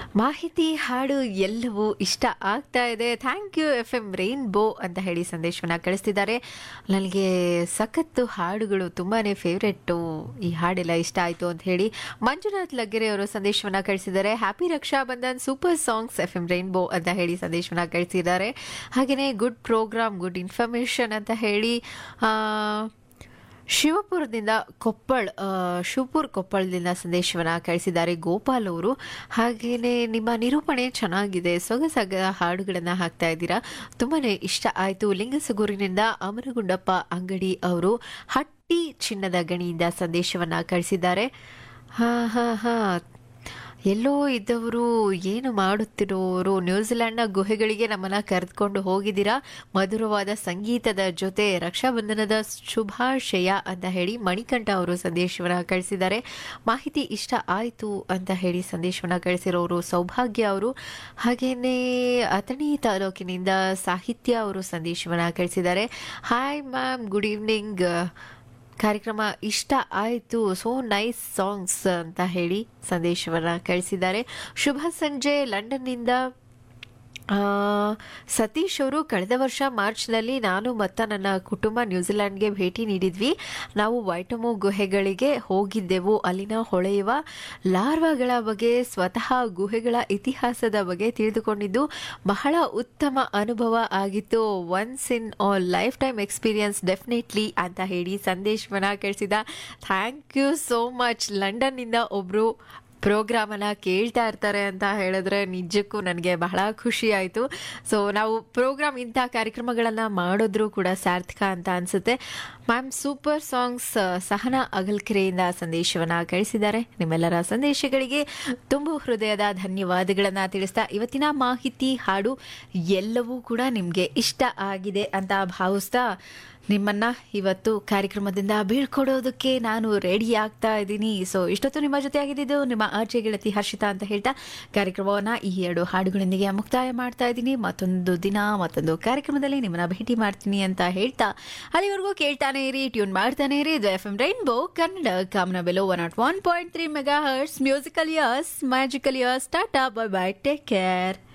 ಮಾಹಿತಿ ಹಾಡು ಎಲ್ಲವೂ ಇಷ್ಟ ಆಗ್ತಾ ಇದೆ thank you F M rainbow ಅಂತ ಹೇಳಿ ಸಂದೇಶವನ್ನು ಕಳಿಸ್ತಿದ್ದಾರೆ ನನಗೆ ಸಖತ್ತು ಹಾಡುಗಳು ತುಂಬಾ ಫೇವ್ರೆಟ್ಟು ಈ ಹಾಡೆಲ್ಲ ಇಷ್ಟ ಆಯಿತು ಅಂತ ಹೇಳಿ ಮಂಜುನಾಥ್ ಲಗ್ಗೆರೆ ಅವರು ಸಂದೇಶವನ್ನು ಕಳಿಸಿದ್ದಾರೆ happy Raksha Bandhan super songs F M rainbow ಅಂತ ಹೇಳಿ ಸಂದೇಶವನ್ನು ಕಳಿಸಿದ್ದಾರೆ ಹಾಗೆಯೇ ಗುಡ್ ಪ್ರೋಗ್ರಾಮ್ ಗುಡ್ ಇನ್ಫಾರ್ಮೇಷನ್ ಅಂತ ಹೇಳಿ ಆ, ಶಿವಪುರದಿಂದ ಕೊಪ್ಪಳ್ ಆ, ಶಿವಪುರ್ ಕೊಪ್ಪಳದಿಂದ ಸಂದೇಶವನ್ನು ಕಳಿಸಿದ್ದಾರೆ ಗೋಪಾಲ್ ಅವರು ಹಾಗೆಯೇ ನಿಮ್ಮ ನಿರೂಪಣೆ ಚೆನ್ನಾಗಿದೆ ಸೊಗಸಾಗ ಹಾಡುಗಳನ್ನು ಹಾಕ್ತಾ ಇದ್ದೀರಾ ತುಂಬಾ ಇಷ್ಟ ಆಯಿತು ಲಿಂಗಸಗೂರಿನಿಂದ ಅಮರಗುಂಡಪ್ಪ ಅಂಗಡಿ ಅವರು ಹಟ್ಟಿ ಚಿನ್ನದ ಗಣಿಯಿಂದ ಸಂದೇಶವನ್ನು ಕಳಿಸಿದ್ದಾರೆ ಹಾ ಹಾ ಹಾ ಎಲ್ಲೋ ಇದ್ದವರು ಏನು ಮಾಡುತ್ತಿರೋರು ನ್ಯೂಜಿಲೆಂಡ್ನ ಗುಹೆಗಳಿಗೆ ನಮ್ಮನ್ನ ಕರೆದುಕೊಂಡು ಹೋಗಿದ್ದೀರಾ ಮಧುರವಾದ ಸಂಗೀತದ ಜೊತೆ ರಕ್ಷಾಬಂಧನದ ಶುಭಾಶಯ ಅಂತ ಹೇಳಿ ಮಣಿಕಂಠ ಅವರು ಸಂದೇಶವನ್ನು ಕಳಿಸಿದ್ದಾರೆ ಮಾಹಿತಿ ಇಷ್ಟ ಆಯಿತು ಅಂತ ಹೇಳಿ ಸಂದೇಶವನ್ನು ಕಳಿಸಿರೋರು ಸೌಭಾಗ್ಯ ಅವರು ಹಾಗೆಯೇ ಅಥಣಿ ತಾಲೂಕಿನಿಂದ ಸಾಹಿತ್ಯ ಅವರು ಸಂದೇಶವನ್ನು ಕಳಿಸಿದ್ದಾರೆ ಹಾಯ್ ಮ್ಯಾಮ್ ಗುಡ್ ಈವ್ನಿಂಗ್ ಕಾರ್ಯಕ್ರಮ ಇಷ್ಟ ಆಯಿತು ಸೋ ನೈಸ್ ಸಾಂಗ್ಸ್ ಅಂತ ಹೇಳಿ ಸಂದೇಶವನ್ನು ಕಳಿಸಿದ್ದಾರೆ ಶುಭ ಸಂಜೆ ಲಂಡನ್ನಿಂದ ಆ, ಸತೀಶ್ ಅವರು ಕಳೆದ ವರ್ಷ ಮಾರ್ಚ್ನಲ್ಲಿ ನಾನು ಮತ್ತು ನನ್ನ ಕುಟುಂಬ ನ್ಯೂಜಿಲೆಂಡ್ಗೆ ಭೇಟಿ ನೀಡಿದ್ವಿ ನಾವು ವೈಟಮೋ ಗುಹೆಗಳಿಗೆ ಹೋಗಿದ್ದೆವು ಅಲ್ಲಿನ ಹೊಳೆಯುವ ಲಾರ್ವಾಗಳ ಬಗ್ಗೆ ಸ್ವತಃ ಗುಹೆಗಳ ಇತಿಹಾಸದ ಬಗ್ಗೆ ತಿಳಿದುಕೊಂಡಿದ್ದು ಬಹಳ ಉತ್ತಮ ಅನುಭವ ಆಗಿತ್ತು once in all life time experience definitely ಅಂತ ಹೇಳಿ ಸಂದೇಶವನ್ನ ಕಳಿಸಿದ ಥ್ಯಾಂಕ್ ಯು ಸೋ ಮಚ್ ಲಂಡನ್ನಿಂದ ಒಬ್ಬರು ಪ್ರೋಗ್ರಾಮನ್ನು ಕೇಳ್ತಾ ಇರ್ತಾರೆ ಅಂತ ಹೇಳಿದ್ರೆ ನಿಜಕ್ಕೂ ನನಗೆ ಬಹಳ ಖುಷಿ ಆಯಿತು ಸೊ ನಾವು ಪ್ರೋಗ್ರಾಮ್ ಇಂಥ ಕಾರ್ಯಕ್ರಮಗಳನ್ನು ಮಾಡಿದ್ರೂ ಕೂಡ ಸಾರ್ಥಕ ಅಂತ ಅನಿಸುತ್ತೆ ಮ್ಯಾಮ್ ಸೂಪರ್ ಸಾಂಗ್ಸ್ ಸಹನಾ ಅಗಲ್ಕೆರೆಯಿಂದ ಸಂದೇಶವನ್ನು ಕಳಿಸಿದ್ದಾರೆ ನಿಮ್ಮೆಲ್ಲರ ಸಂದೇಶಗಳಿಗೆ ತುಂಬ ಹೃದಯದ ಧನ್ಯವಾದಗಳನ್ನು ತಿಳಿಸ್ತಾ ಇವತ್ತಿನ ಮಾಹಿತಿ ಹಾಡು ಎಲ್ಲವೂ ಕೂಡ ನಿಮಗೆ ಇಷ್ಟ ಆಗಿದೆ ಅಂತ ಭಾವಿಸ್ತಾ ನಿಮ್ಮನ್ನ ಇವತ್ತು ಕಾರ್ಯಕ್ರಮದಿಂದ ಬೀಳ್ಕೊಡೋದಕ್ಕೆ ನಾನು ರೆಡಿ ಆಗ್ತಾ ಇದ್ದೀನಿ ಸೊ ಇಷ್ಟೊತ್ತು ನಿಮ್ಮ ಜೊತೆ ಆಗಿದ್ದು ನಿಮ್ಮ ಆರ್ಜೆ ಗೆಳತಿ ಹರ್ಷಿತಾ ಅಂತ ಹೇಳ್ತಾ ಕಾರ್ಯಕ್ರಮವನ್ನ ಈ ಎರಡು ಹಾಡುಗಳೊಂದಿಗೆ ಮುಕ್ತಾಯ ಮಾಡ್ತಾ ಇದ್ದೀನಿ ಮತ್ತೊಂದು ದಿನ ಮತ್ತೊಂದು ಕಾರ್ಯಕ್ರಮದಲ್ಲಿ ನಿಮ್ಮನ್ನ ಭೇಟಿ ಮಾಡ್ತೀನಿ ಅಂತ ಹೇಳ್ತಾ ಅಲ್ಲಿವರೆಗೂ ಕೇಳ್ತಾನೆ ಇರಿ ಟ್ಯೂನ್ ಮಾಡ್ತಾನೆ ಇರಿ ಇದು ಎಫ್ ಎಂ ರೈನ್ಬೋ ಕನ್ನಡ ಕಾಮನ ಬೆಲೋ one naught one point three mega hertz musical years magical years tata bye bye take care